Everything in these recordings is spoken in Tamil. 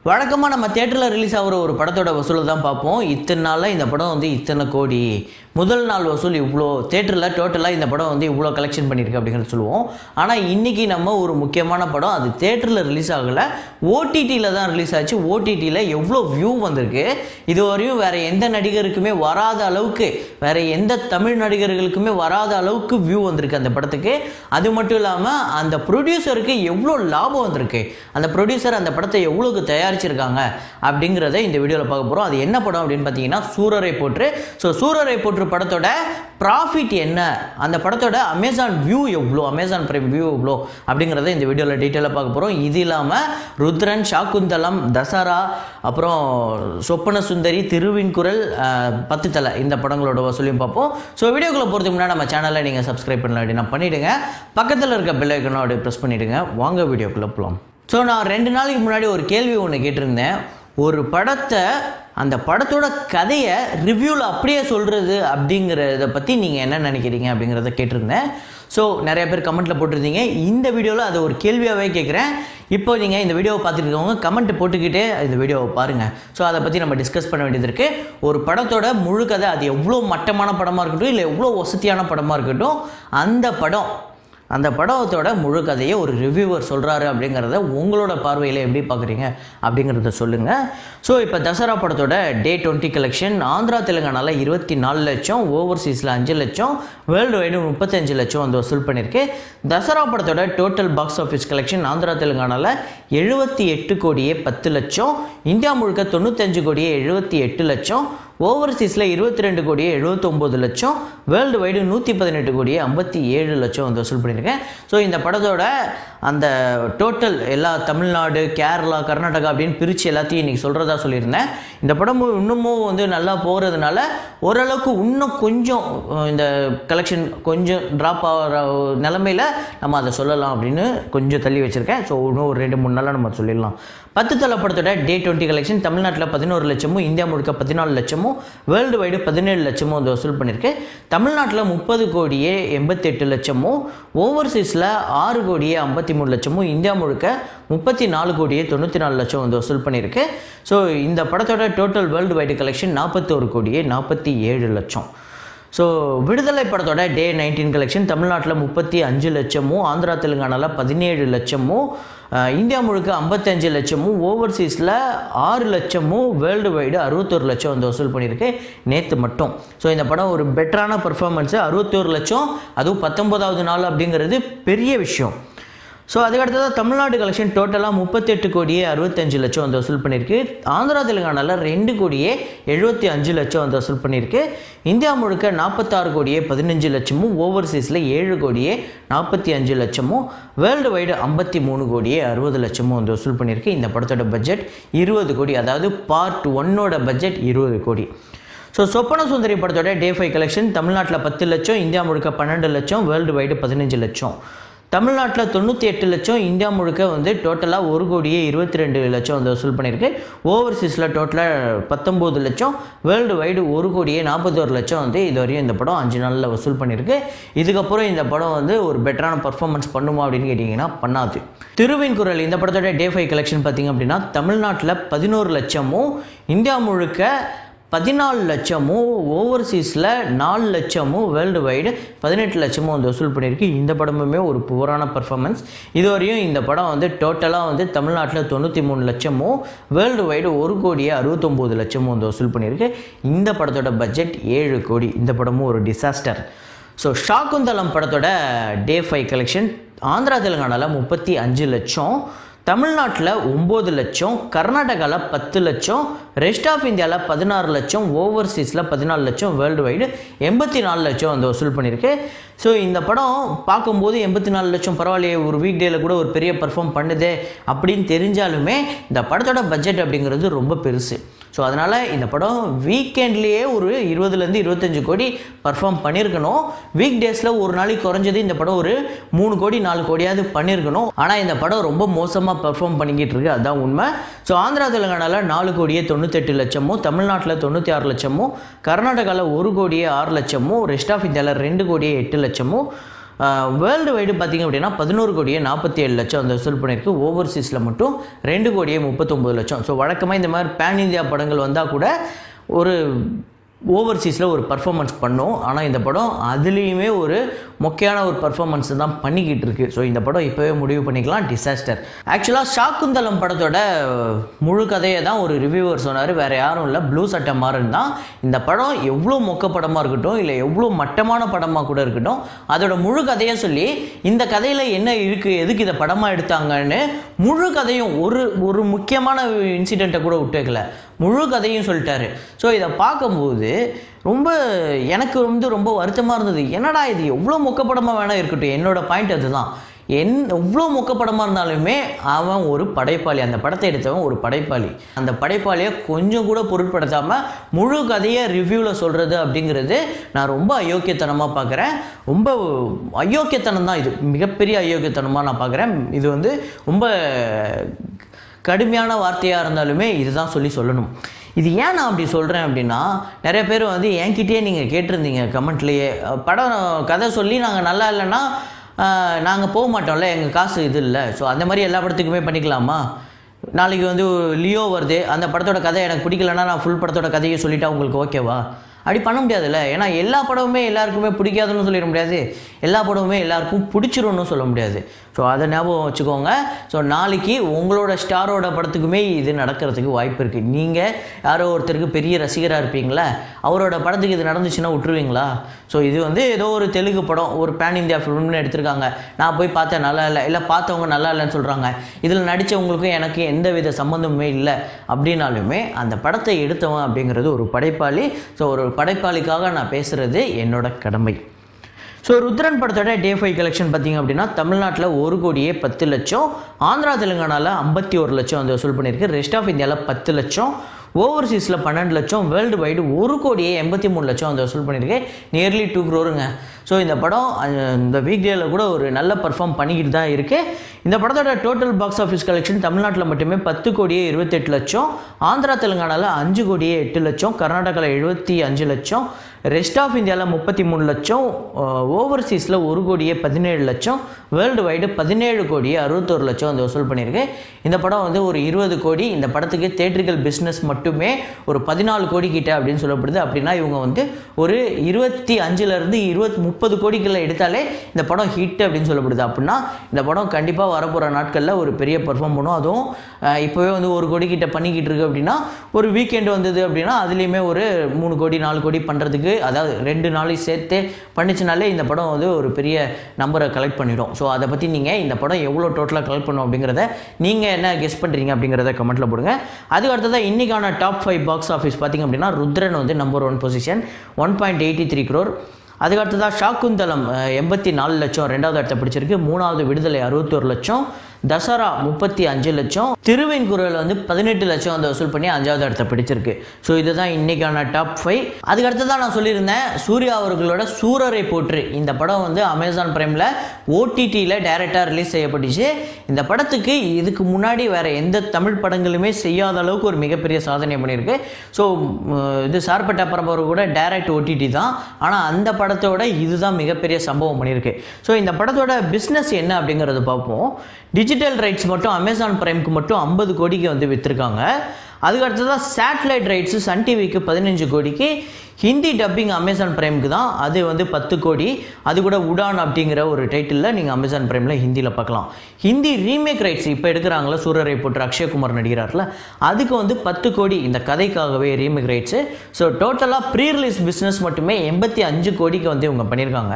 வழக்கமாக நம்ம தேட்டரில் ரிலீஸ் ஆகிற ஒரு படத்தோட வசூலை தான் பார்ப்போம் இத்தனை நாளில் இந்த படம் வந்து இத்தனை கோடி முதல் நாள் வசூல் இவ்வளோ தேட்டரில் டோட்டலாக இந்த படம் வந்து இவ்வளோ கலெக்ஷன் பண்ணியிருக்கு அப்படிங்கிறது சொல்லுவோம் ஆனால் இன்றைக்கி நம்ம ஒரு முக்கியமான படம் அது தேட்டரில் ரிலீஸ் ஆகலை ஓடிடியில் தான் ரிலீஸ் ஆச்சு ஓடிடியில் எவ்வளோ வியூ வந்திருக்கு இதுவரையும் வேறு எந்த நடிகருக்குமே வராத அளவுக்கு வேறு எந்த தமிழ் நடிகர்களுக்குமே வராத அளவுக்கு வியூ வந்திருக்கு அந்த படத்துக்கு அது மட்டும் இல்லாமல் அந்த ப்ரொடியூசருக்கு எவ்வளோ லாபம் வந்திருக்கு அந்த ப்ரொடியூசர் அந்த படத்தை எவ்வளோக்கு தயாரிச்சிருக்காங்க அப்படிங்கிறத இந்த வீடியோவில் பார்க்க போகிறோம் அது என்ன படம் அப்படின்னு பார்த்தீங்கன்னா சூரரை போற்று ஸோ சூரரை போற்று படத்தோட ப்ராஃபிட் என்ன அந்த படத்தோட அமேசான் வியூ எவ்வளோ அமேசான் பிரைம் வியூ எவ்வளோ அப்படிங்கிறத இந்த வீடியோவில் டீட்டெயிலாக பார்க்க போகிறோம் இது இல்லாமல் ருத்ரன் ஷாக்குந்தலம் தசரா அப்புறம் சொப்பன சுந்தரி திருவின்குரல் அஹ், பத்து தலை இந்த படங்களோட வசூலையும் பார்ப்போம் ஸோ வீடியோக்குள்ளே போகிறதுக்கு முன்னாடி நம்ம சேனலை நீங்கள் சப்ஸ்கிரைப் பண்ணல அப்படின்னா பண்ணிவிடுங்க பக்கத்தில் இருக்க பெல் ஐக்கனும் அப்படியே ப்ரெஸ் பண்ணிவிடுங்க வாங்க வீடியோக்குள்ளே போகலாம் ஸோ நான் ரெண்டு நாளைக்கு முன்னாடி ஒரு கேள்வி ஒன்று கேட்டிருந்தேன் ஒரு படத்தை அந்த படத்தோட கதையை ரிவ்யூவில் அப்படியே சொல்கிறது அப்படிங்கிறத பற்றி நீங்கள் என்ன நினைக்கிறீங்க அப்படிங்கிறத கேட்டிருந்தேன் ஸோ நிறைய பேர் கமெண்ட்டில் போட்டிருந்தீங்க இந்த வீடியோவில் அதை ஒரு கேள்வியாகவே கேட்குறேன் இப்போ நீங்கள் இந்த வீடியோவை பார்த்துட்டு இருக்கவங்க கமெண்ட் போட்டுக்கிட்டே இந்த வீடியோவை பாருங்கள் ஸோ அதை பற்றி நம்ம டிஸ்கஸ் பண்ண வேண்டியது இருக்குது ஒரு படத்தோட முழு கதை அது எவ்வளோ மட்டமான படமாக இருக்கட்டும் இல்லை எவ்வளோ வசதியான படமாக இருக்கட்டும் அந்த படம் அந்த படத்தோட முழு கதையை ஒரு ரிவ்யூவர் சொல்கிறாரு அப்படிங்கிறத உங்களோட பார்வையில் எப்படி பார்க்குறீங்க அப்படிங்கிறத சொல்லுங்கள் ஸோ இப்போ தசரா படத்தோட டே டுவெண்ட்டி கலெக்ஷன் ஆந்திரா தெலுங்கானாவில் இருபத்தி நாலு லட்சம் ஓவர்சீஸில் அஞ்சு லட்சம் வேர்ல்டு வைடு முப்பத்தஞ்சு லட்சம் வந்து வசூல் பண்ணியிருக்கு தசரா படத்தோட total box office collection Andhra தெலுங்கானாவில் எழுபத்தி எட்டு கோடியே பத்து லட்சம் இந்தியா முழுக்க தொண்ணூத்தஞ்சு கோடியே எழுபத்தி எட்டு லட்சம் ஓவர்சீஸில் இருபத்தி ரெண்டு கோடியே எழுபத்தொம்போது லட்சம் வேர்ல்டு வைடு நூற்றி பதினெட்டு கோடியே ஐம்பத்தி ஏழு லட்சம் வந்து வசூல் பண்ணியிருக்கேன் ஸோ இந்த படத்தோட அந்த டோட்டல் எல்லா தமிழ்நாடு கேரளா கர்நாடகா அப்படின்னு பிரித்து எல்லாத்தையும் இன்றைக்கி சொல்கிறதா சொல்லியிருந்தேன் இந்த படம் இன்னமும் வந்து நல்லா போகிறதுனால ஓரளவுக்கு இன்னும் கொஞ்சம் அஹ், இந்த கலெக்ஷன் கொஞ்சம் ட்ராப் ஆகிற நிலமையில் நம்ம அதை சொல்லலாம் அப்படின்னு கொஞ்சம் தள்ளி வச்சுருக்கேன் ஸோ இன்னும் ஒரு ரெண்டு மூணு நாளாக நம்ம சொல்லிடலாம் பத்து தலை படத்தோட டே டுவெண்ட்டி கலெக்ஷன் தமிழ்நாட்டில் பதினோரு லட்சமும் இந்தியா முழுக்க பதினாலு லட்சமும் வேர்ல்டு வைடு பதினேழு லட்சமும் வந்து வசூல் பண்ணியிருக்கு தமிழ்நாட்டில் முப்பது கோடியே எண்பத்தெட்டு லட்சமும் ஓவர்சீஸில் ஆறு கோடியே ஐம்பத்தி மூணு லட்சமும் இந்தியா முழுக்க முப்பத்தி நாலு கோடியே தொண்ணூற்றி நாலு லட்சம் வந்து வசூல் பண்ணியிருக்கு ஸோ இந்த படத்தோட டோட்டல் வேர்ல்டு வைடு கலெக்ஷன் நாற்பத்தோரு கோடியே நாற்பத்தி ஏழு லட்சம் ஸோ விடுதலை படத்தோட டே நைன்டீன் கலெக்ஷன் தமிழ்நாட்டில் முப்பத்தி அஞ்சு லட்சமும் ஆந்திரா தெலுங்கானாவில் பதினேழு லட்சமும் அஹ், இந்தியா முழுக்க ஐம்பத்தஞ்சு லட்சமும் ஓவர்சீஸில் ஆறு லட்சமும் வேர்ல்டு வைடு அறுபத்தோரு லட்சம் வந்து வசூல் பண்ணியிருக்கு நேற்று மட்டும் ஸோ இந்த படம் ஒரு பெட்டரான பர்ஃபார்மன்ஸு அறுபத்தோரு லட்சம் அதுவும் பத்தொம்போதாவது நாள் அப்படிங்கிறது பெரிய விஷயம் ஸோ அதுக்கடுத்ததாக தமிழ்நாடு கலெக்ஷன் டோட்டலாக முப்பத்தெட்டு கோடியே அறுபத்தஞ்சு லட்சம் வந்து வசூல் பண்ணியிருக்கு ஆந்திரா தெலுங்கானாவில் ரெண்டு கோடியே எழுபத்தி அஞ்சு லட்சம் வந்து வசூல் பண்ணியிருக்கு இந்தியா முழுக்க நாற்பத்தாறு கோடியே பதினஞ்சு லட்சமும் ஓவர்சீஸில் ஏழு கோடியே நாற்பத்தி அஞ்சு லட்சமும் வேர்ல்டு வைடு ஐம்பத்தி மூணு கோடியே அறுபது லட்சமும் வந்து வசூல் பண்ணியிருக்கு இந்த படத்தோட பட்ஜெட் இருபது கோடி அதாவது பார்ட் ஒன்னோட பட்ஜெட் இருபது கோடி ஸோ சொப்பன சுந்தரி படத்தோட டே ஃபைவ் கலெக்ஷன் தமிழ்நாட்டில் பத்து லட்சம் இந்தியா முழுக்க பன்னெண்டு லட்சம் வேர்ல்டு வைடு பதினஞ்சு லட்சம் தமிழ்நாட்டில் தொண்ணூற்றி எட்டு லட்சம் இந்தியா முழுக்க வந்து டோட்டலாக ஒரு கோடியே இருபத்தி ரெண்டு லட்சம் வந்து வசூல் பண்ணியிருக்கு ஓவர்சீஸில் டோட்டலாக பத்தொம்போது லட்சம் வேர்ல்டு வைடு ஒரு கோடியே நாற்பத்தோரு லட்சம் வந்து இது வரையும் இந்த படம் அஞ்சு நாளில் வசூல் பண்ணியிருக்கு இதுக்கப்புறம் இந்த படம் வந்து ஒரு பெட்டரான பர்ஃபார்மன்ஸ் பண்ணுமா அப்படின்னு கேட்டிங்கன்னா பண்ணாது திருவின்குரல் இந்த படத்தோட டே ஃபைவ் கலெக்ஷன் பார்த்திங்க அப்படின்னா தமிழ்நாட்டில் பதினோரு லட்சமும் இந்தியா முழுக்க பதினாலு லட்சமும் ஓவர்சீஸில் நாலு லட்சமும் வேர்ல்டு வைடு பதினெட்டு லட்சமும் வந்து வசூல் பண்ணியிருக்கு இந்த படமுமே ஒரு புவரான பர்ஃபார்மன்ஸ் இதுவரையும் இந்த படம் வந்து டோட்டலாக வந்து தமிழ்நாட்டில் தொண்ணூற்றி மூணு லட்சமும் வேர்ல்டு வைடு ஒரு கோடியே அறுபத்தொம்போது லட்சமும் வந்து வசூல் பண்ணியிருக்கு இந்த படத்தோட பட்ஜெட் ஏழு கோடி இந்த படமும் ஒரு டிசாஸ்டர் ஸோ ஷாக்குந்தலம் படத்தோட டே ஃபைவ் கலெக்ஷன் ஆந்திரா தெலுங்கானாவில் முப்பத்தி அஞ்சு லட்சம் தமிழ்நாட்டில் ஒம்பது லட்சம் கர்நாடகாவில் பத்து லட்சம் ரெஸ்ட் ஆஃப் இந்தியாவில் பதினாறு லட்சம் ஓவர்சீஸில் பதினாலு லட்சம் வேர்ல்டு வைடு எண்பத்தி நாலு லட்சம் வந்து வசூல் பண்ணியிருக்கு ஸோ இந்த படம் பார்க்கும்போது எண்பத்தி நாலு லட்சம் பரவாயில்லையே ஒரு வீக் டேல கூட ஒரு பெரிய பர்ஃபார்ம் பண்ணுதே அப்படின்னு தெரிஞ்சாலுமே இந்த படத்தோட பட்ஜெட் அப்படிங்கிறது ரொம்ப பெருசு ஸோ அதனால் இந்த படம் வீக்கெண்ட்லேயே ஒரு இருபதுலேருந்து இருபத்தஞ்சு கோடி பர்ஃபார்ம் பண்ணியிருக்கணும் வீக் டேஸில் ஒரு நாளைக்கு குறைஞ்சது இந்த படம் ஒரு மூணு கோடி நாலு கோடியாவது பண்ணியிருக்கணும் ஆனால் இந்த படம் ரொம்ப மோசமாக பர்ஃபார்ம் பண்ணிக்கிட்டு இருக்கு அதுதான் உண்மை ஸோ ஆந்திரா தெலுங்கானாவில் நாலு கோடியே தொண்ணூத்தெட்டு லட்சமும் தமிழ்நாட்டில் தொண்ணூற்றி ஆறு லட்சமும் கர்நாடகாவில் ஒரு கோடியே ஆறு லட்சமும் ரெஸ்ட் ஆஃப் இந்தியாவில் ரெண்டு கோடியே எட்டு லட்சமும் வேர்ல்டு வைடு பார்த்தீங்க அப்படின்னா பதினோரு கோடியே நாற்பத்தி ஏழு லட்சம் அந்த வசூல் பண்ணியிருக்கு ஓவர்சீஸில் மட்டும் ரெண்டு கோடியே முப்பத்தொம்பது லட்சம் ஸோ வழக்கமாக இந்த மாதிரி பேன் இந்தியா படங்கள் வந்தால் கூட ஒரு ஓவர்சீஸில் ஒரு பர்ஃபார்மன்ஸ் பண்ணும் ஆனால் இந்த படம் அதுலேயுமே ஒரு மொக்கையான ஒரு பர்ஃபார்மன்ஸ் தான் பண்ணிக்கிட்டு இருக்கு ஸோ இந்த படம் இப்போவே முடிவு பண்ணிக்கலாம் டிசாஸ்டர் ஆக்சுவலாக ஷாக்குந்தலம் படத்தோட முழு கதையை தான் ஒரு ரிவ்யூவர் சொன்னார் வேறு யாரும் இல்லை ப்ளூ சட்டை மாறன் தான் இந்த படம் எவ்வளோ மொக்க படமாக இருக்கட்டும் இல்லை எவ்வளோ மட்டமான படமாக கூட இருக்கட்டும் அதோட முழு கதையை சொல்லி இந்த கதையில் என்ன இருக்குது எதுக்கு இதை படமாக எடுத்தாங்கன்னு முழு கதையும் ஒரு ஒரு முக்கியமான இன்சிடெண்ட்டை கூட விட்டு வைக்கல முழு கதையும் சொல்லிட்டாரு ஸோ இதை பார்க்கும்போது ரொம்ப எனக்கு வந்து ரொம்ப வருத்தமாக இருந்தது என்னடா இது எவ்வளோ மொக்கப்படமாக வேணால் இருக்கட்டும் என்னோட பாயிண்ட் அதுதான் என் எவ்வளோ மொக்கப்படமாக இருந்தாலுமே அவன் ஒரு படைப்பாளி அந்த படத்தை எடுத்தவன் ஒரு படைப்பாளி அந்த படைப்பாளியை கொஞ்சம் கூட பொருட்படுத்தாமல் முழு கதையை ரிவ்யூவில் சொல்கிறது அப்படிங்கிறது நான் ரொம்ப அயோக்கியத்தனமாக பார்க்குறேன் ரொம்ப அயோக்கியத்தனம் தான் இது மிகப்பெரிய அயோக்கியத்தனமாக நான் பார்க்குறேன் இது வந்து ரொம்ப கடுமையான வார்த்தையாக இருந்தாலுமே இதுதான் சொல்லி சொல்லணும் இது ஏன் நான் அப்படி சொல்கிறேன் அப்படின்னா நிறைய பேர் வந்து என்கிட்டயே நீங்கள் கேட்டிருந்தீங்க கமெண்ட்லேயே படம் கதை சொல்லி நாங்கள் நல்லா இல்லைன்னா நாங்கள் போக மாட்டோம்ல எங்கள் காசு இது இல்லை ஸோ அந்த மாதிரி எல்லா படத்துக்குமே பண்ணிக்கலாமா நாளைக்கு வந்து லியோ வருது அந்த படத்தோட கதை எனக்கு பிடிக்கலன்னா நான் ஃபுல் படத்தோட கதையை சொல்லிட்டா உங்களுக்கு ஓகேவா அப்படி பண்ண முடியாதுல்ல ஏன்னா எல்லா படமுமே எல்லாருக்குமே பிடிக்காதுன்னு சொல்லிட முடியாது எல்லா படமுமே எல்லாருக்கும் பிடிச்சிரும்னு சொல்ல முடியாது ஸோ அதை ஞாபகம் வச்சுக்கோங்க ஸோ நாளைக்கு உங்களோட ஸ்டாரோட படத்துக்குமே இது நடக்கிறதுக்கு வாய்ப்பு இருக்குது நீங்கள் யாரோ ஒருத்தருக்கு பெரிய ரசிகராக இருப்பீங்களா அவரோட படத்துக்கு இது நடந்துச்சுன்னா விட்டுருவீங்களா ஸோ இது வந்து ஏதோ ஒரு தெலுங்கு படம் ஒரு பேன் இந்தியா ஃபிலிம்னு எடுத்திருக்காங்க நான் போய் பார்த்தேன் நல்லா இல்லை இல்லை பார்த்தவங்க நல்லா இல்லைன்னு சொல்கிறாங்க இதில் நடித்தவங்களுக்கும் எனக்கு எந்த வித சம்மந்தமுமே இல்லை அப்படின்னாலுமே அந்த படத்தை எடுத்தவன் அப்படிங்கிறது ஒரு படைப்பாளி ஸோ ஒரு படைப்பாளிக்காக நான் பேசுகிறது என்னோட கடமை ஸோ ருத்ரன் படத்தோட டே ஃபைவ் கலெக்ஷன் பார்த்தீங்க அப்படின்னா தமிழ்நாட்டில் ஒரு கோடியே பத்து லட்சம் ஆந்திரா தெலுங்கானாவில் ஐம்பத்தி ஒரு லட்சம் வந்து வசூல் பண்ணியிருக்கு ரெஸ்ட் ஆஃப் இந்தியாவில் பத்து லட்சம் ஓவர்சீஸில் பன்னெண்டு லட்சம் வேர்ல்டு வைடு ஒரு கோடியே எண்பத்தி மூணு லட்சம் வந்து வசூல் பண்ணியிருக்கு நியர்லி டூ க்ரோருங்க ஸோ இந்த படம் அஹ், இந்த வீக் டேல கூட ஒரு நல்ல பர்ஃபார்ம் பண்ணிக்கிட்டு தான் இருக்குது இந்த படத்தோட டோட்டல் பாக்ஸ் ஆஃபீஸ் கலெக்ஷன் தமிழ்நாட்டில் மட்டுமே பத்து கோடியே இருபத்தெட்டு லட்சம் ஆந்திரா தெலுங்கானாவில் அஞ்சு கோடியே எட்டு லட்சம் கர்நாடகாவில் எழுபத்தி அஞ்சு லட்சம் ரெஸ்ட் ஆஃப் இந்தியாவில் முப்பத்தி மூணு லட்சம் ஓவர்சீஸில் ஒரு கோடியே பதினேழு லட்சம் வேர்ல்டு வைடு பதினேழு கோடியே அறுபத்தோரு லட்சம் வந்து வசூல் பண்ணியிருக்கு இந்த படம் வந்து ஒரு இருபது கோடி இந்த படத்துக்கு தேட்ரிக்கல் பிஸ்னஸ் மட்டுமே ஒரு பதினாலு கோடி கிட்ட அப்படின்னு சொல்லப்படுது அப்படின்னா இவங்க வந்து ஒரு இருபத்தி அஞ்சுலேருந்து இருபத்தி முப்பது கோடிக்குள்ள எடுத்தாலே இந்த படம் ஹிட் அப்படின்னு சொல்லப்படுது அப்படின்னா இந்த படம் கண்டிப்பாக வரப்போகிற நாட்களில் ஒரு பெரிய பெர்ஃபார்ம் பண்ணும் அதுவும் அஹ், இப்போவே வந்து ஒரு கோடி கிட்ட பண்ணிக்கிட்டு இருக்கு அப்படின்னா ஒரு வீக்கெண்ட் வந்தது அப்படின்னா அதுலேயுமே ஒரு மூணு கோடி நாலு கோடி பண்ணுறதுக்கு அதாவது ரெண்டு நாளைக்கு சேர்த்து பண்ணிச்சுனாலே இந்த படம் வந்து ஒரு பெரிய நம்பரை கலெக்ட் பண்ணிடும் ஸோ அதை பற்றி நீங்கள் இந்த படம் எவ்வளோ டோட்டலாக கலெக்ட் பண்ணும் அப்படிங்கிறத நீங்கள் என்ன கெஸ் பண்ணுறீங்க அப்படிங்கிறத கமெண்ட்டில் போடுங்க அதுக்கு அடுத்ததாக இன்றைக்கான டாப் ஃபைவ் பாக்ஸ் ஆஃபீஸ் பார்த்தீங்க அப்படின்னா ருத்ரன் வந்து number one position one point eighty three crore அதுக்கு அடுத்ததாக ஷாக்குந்தலம் எண்பத்தி நாலு லட்சம் ரெண்டாவது இடத்த பிடிச்சிருக்கு மூணாவது விடுதலை அறுபத்தோரு லட்சம் தசரா முப்பத்தி அஞ்சு லட்சம் திருவெண்குரல் வந்து பதினெட்டு லட்சம் வந்து வசூல் பண்ணி அஞ்சாவது இடத்த பிடிச்சிருக்கு ஸோ இதுதான் இன்னைக்கான டாப் ஃபைவ் அதுக்கு அடுத்ததான் நான் சொல்லியிருந்தேன் சூர்யா அவர்களோட சூரரை போற்று இந்த படம் வந்து அமேசான் பிரைமில் ஓடிடியில் டைரெக்டாக ரிலீஸ் செய்யப்பட்டுச்சு இந்த படத்துக்கு இதுக்கு முன்னாடி வேற எந்த தமிழ் படங்களுமே செய்யாத அளவுக்கு ஒரு மிகப்பெரிய சாதனை பண்ணியிருக்கு ஸோ இது சார்பட்ட பரம்பரை கூட டைரக்ட் ஓடிடி தான் ஆனால் அந்த படத்தோட இதுதான் மிகப்பெரிய சம்பவம் பண்ணியிருக்கு ஸோ இந்த படத்தோட பிஸ்னஸ் என்ன அப்படிங்கிறத பார்ப்போம் டிஜிட்டல் ரைட்ஸ் மட்டும் அமேசான் பிரைம்க்கு மட்டும் ஐம்பது கோடிக்கு வந்து விற்றுருக்காங்க அதுக்கு அடுத்ததாக சேட்டலைட் ரைட்ஸு சன் டிவிக்கு பதினஞ்சு கோடிக்கு ஹிந்தி டப்பிங் அமேசான் பிரைமுக்கு தான் அது வந்து பத்து கோடி அது கூட உடான் அப்படிங்கிற ஒரு டைட்டிலில் நீங்கள் அமேசான் பிரைமில் ஹிந்தியில் பார்க்கலாம் ஹிந்தி ரீமேக் ரைட்ஸ் இப்போ எடுக்கிறாங்களா சூரரை போட்டு அக்ஷயகுமார் நடிகிறார்ல அதுக்கு வந்து பத்து கோடி இந்த கதைக்காகவே ரீமேக் ரைட்ஸு ஸோ டோட்டலாக ப்ரீ ரிலீஸ் பிஸ்னஸ் மட்டுமே எண்பத்தி அஞ்சு கோடிக்கு வந்து இவங்க பண்ணியிருக்காங்க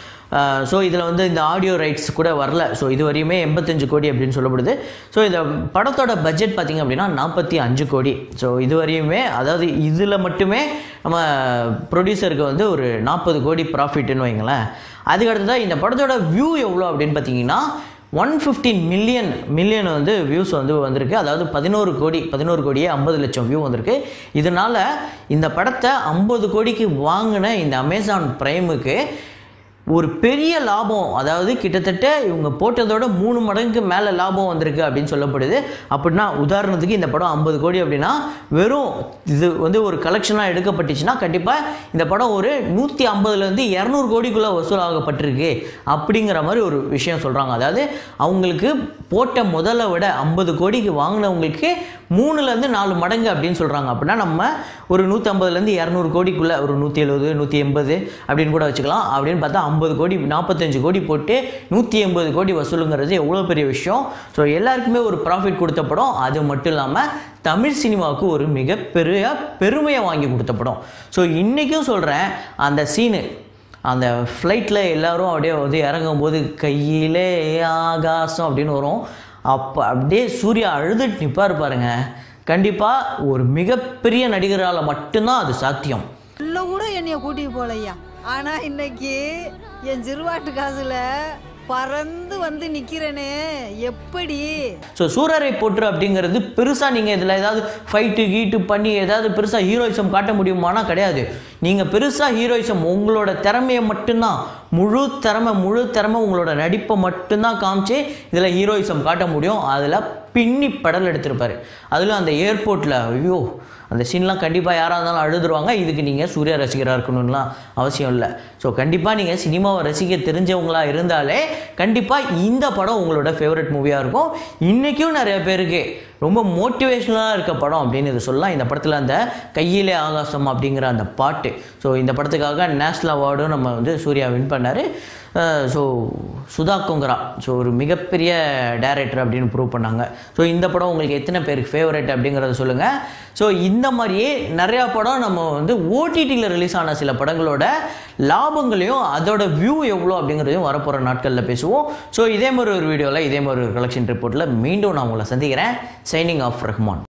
ஸோ இதில் வந்து இந்த ஆடியோ ரைட்ஸ் கூட வரல ஸோ இது வரையுமே எண்பத்தஞ்சு கோடி அப்படின்னு சொல்லப்படுது ஸோ இந்த படத்தோட பட்ஜெட் பார்த்திங்க அப்படின்னா நாற்பத்தி அஞ்சு கோடி ஸோ இது வரையுமே அதாவது இதில் மட்டுமே நம்ம ப்ரொடியூசருக்கு வந்து ஒரு நாற்பது கோடி ப்ராஃபிட்னு வைங்களேன் அதுக்கு அடுத்ததாக இந்த படத்தோட வியூ எவ்வளோ அப்படின்னு பார்த்தீங்கன்னா ஒன் ஃபிஃப்டீன் மில்லியன் மில்லியன் வந்து வியூஸ் வந்து வந்திருக்கு அதாவது பதினோரு கோடி பதினோரு கோடியே ஐம்பது லட்சம் வியூ வந்திருக்கு இதனால் இந்த படத்தை ஐம்பது கோடிக்கு வாங்கின இந்த அமேசான் பிரைமுக்கு ஒரு பெரிய லாபம் அதாவது கிட்டத்தட்ட இவங்க போட்டதோட மூணு மடங்கு மேலே லாபம் வந்திருக்கு அப்படின்னு சொல்லப்படுது அப்படின்னா உதாரணத்துக்கு இந்த படம் ஐம்பது கோடி அப்படின்னா வெறும் இது வந்து ஒரு கலெக்ஷனாக எடுக்கப்பட்டுச்சுன்னா கண்டிப்பாக இந்த படம் ஒரு நூற்றி ஐம்பதுலேருந்து இரநூறு கோடிக்குள்ளே வசூலாகப்பட்டிருக்கு அப்படிங்கிற மாதிரி ஒரு விஷயம் சொல்கிறாங்க அதாவது அவங்களுக்கு போட்ட முதலை விட ஐம்பது கோடிக்கு வாங்கினவங்களுக்கு மூணுலேருந்து நாலு மடங்கு அப்படின்னு சொல்கிறாங்க அப்படின்னா நம்ம ஒரு நூற்றம்பதுலேருந்து இரநூறு கோடிக்குள்ளே ஒரு நூற்றி எழுபது நூற்றி எண்பது அப்படின்னு கூட வச்சுக்கலாம் அப்படின்னு பார்த்தா ஐம்பது கோடி நாற்பத்தஞ்சு கோடி போட்டு நூற்றி எண்பது கோடி வசூலுங்கிறது எவ்வளோ பெரிய விஷயம் ஸோ எல்லாருக்குமே ஒரு ப்ராஃபிட் கொடுத்த படம் அது மட்டும் இல்லாமல் தமிழ் சினிமாவுக்கு ஒரு மிகப்பெரிய பெருமையை வாங்கி கொடுத்த படம் ஸோ இன்றைக்கும் சொல்கிறேன் அந்த சீனு அந்த ஃப்ளைட்டில் எல்லாரும் அப்படியே வந்து இறங்கும்போது கையிலே ஆகாசம் அப்படின்னு வரும் அப்போ அப்படியே சூர்யா அழுதுட்டு நிற்பார் பாருங்க கண்டிப்பாக ஒரு மிகப்பெரிய நடிகரால் மட்டும்தான் அது சாத்தியம் உள்ள கூட என்னைய கூட்டிட்டு போலையா ஆனா இன்னைக்கு என் சிறுவாட்டு காசுல பறந்து வந்து நிக்கிறேனே எப்படி ஸோ சூரரை போற்று அப்படிங்கிறது பெருசாக நீங்கள் இதில் ஏதாவது ஃபைட்டு கீட்டு பண்ணி ஏதாவது பெருசாக ஹீரோயிசம் காட்ட முடியுமானா கிடையாது நீங்கள் பெருசாக ஹீரோயிசம் உங்களோட திறமையை மட்டும்தான் முழு திறமை முழு திறமை உங்களோட நடிப்பை மட்டும்தான் காமிச்சு இதில் ஹீரோயிசம் காட்ட முடியும் அதில் பின்னி படல் எடுத்திருப்பாரு அதில் அந்த ஏர்போர்ட்டில் ஐயோ அந்த சீன்லாம் கண்டிப்பாக யாராக இருந்தாலும் அழுதுருவாங்க இதுக்கு நீங்கள் சூர்யா ரசிகராக இருக்கணும்லாம் அவசியம் இல்லை ஸோ கண்டிப்பாக நீங்கள் சினிமாவை ரசிக்க தெரிஞ்சவங்களா இருந்தாலே கண்டிப்பாக இந்த படம் உங்களோட ஃபேவரட் மூவியாக இருக்கும் இன்றைக்கும் நிறைய பேருக்கு ரொம்ப மோட்டிவேஷ்னலாக இருக்க படம் அப்படின்னு இது சொல்லலாம் இந்த படத்தில் அந்த கையிலே ஆகாசம் அப்படிங்கிற அந்த பாட்டு ஸோ இந்த படத்துக்காக நேஷ்னல் அவார்டும் நம்ம வந்து சூர்யா வின் பண்ணார் ஸோ சுதா கொங்கரா ஸோ ஒரு மிகப்பெரிய டைரக்டர் அப்படின்னு ப்ரூவ் பண்ணாங்க ஸோ இந்த படம் உங்களுக்கு எத்தனை பேருக்கு ஃபேவரட் அப்படிங்கிறத சொல்லுங்கள் ஸோ இந்த மாதிரியே நிறையா படம் நம்ம வந்து ஓடிடியில் ரிலீஸ் ஆன சில படங்களோட லாபங்களையும் அதோட வியூ எவ்வளோ அப்படிங்கிறதையும் வரப்போகிற நாட்களில் பேசுவோம் ஸோ இதே மாதிரி ஒரு வீடியோவில் இதே மாதிரி ஒரு கலெக்ஷன் ரிப்போர்ட்டில் மீண்டும் நான் உங்களை சந்திக்கிறேன் சைனிங் ஆஃப் ரஹ்மான்